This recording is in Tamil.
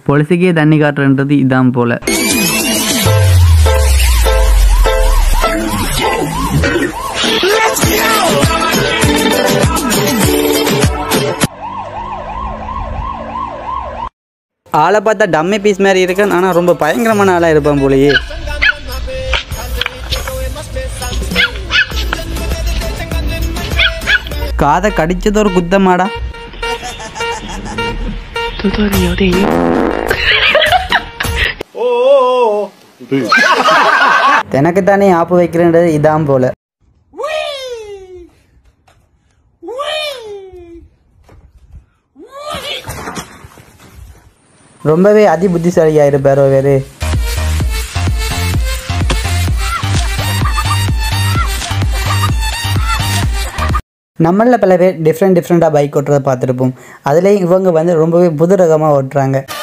பொலிசுக்கே தண்ணி காட்டுறன்றது இதான் போல ஆளை பார்த்தா டம்மி பீஸ் மாதிரி இருக்கான் ஆனால் ரொம்ப பயங்கரமான ஆளாக இருப்பான் போலயே காதை கடிச்சது ஒரு குத்தமாடா எனக்கு தானே ஆப்பு வைக்கிறேன்றது இதான் போல ரொம்பவே அதி புத்திசாலியா இருப்பாரோ வேறு நம்மளில் பல பேர் டிஃப்ரெண்ட் டிஃப்ரெண்ட்டாக பைக் ஓட்டுறதை பார்த்துருப்போம் அதுலேயும் இவங்க வந்து ரொம்பவே புது ரகமாக ஓட்டுறாங்க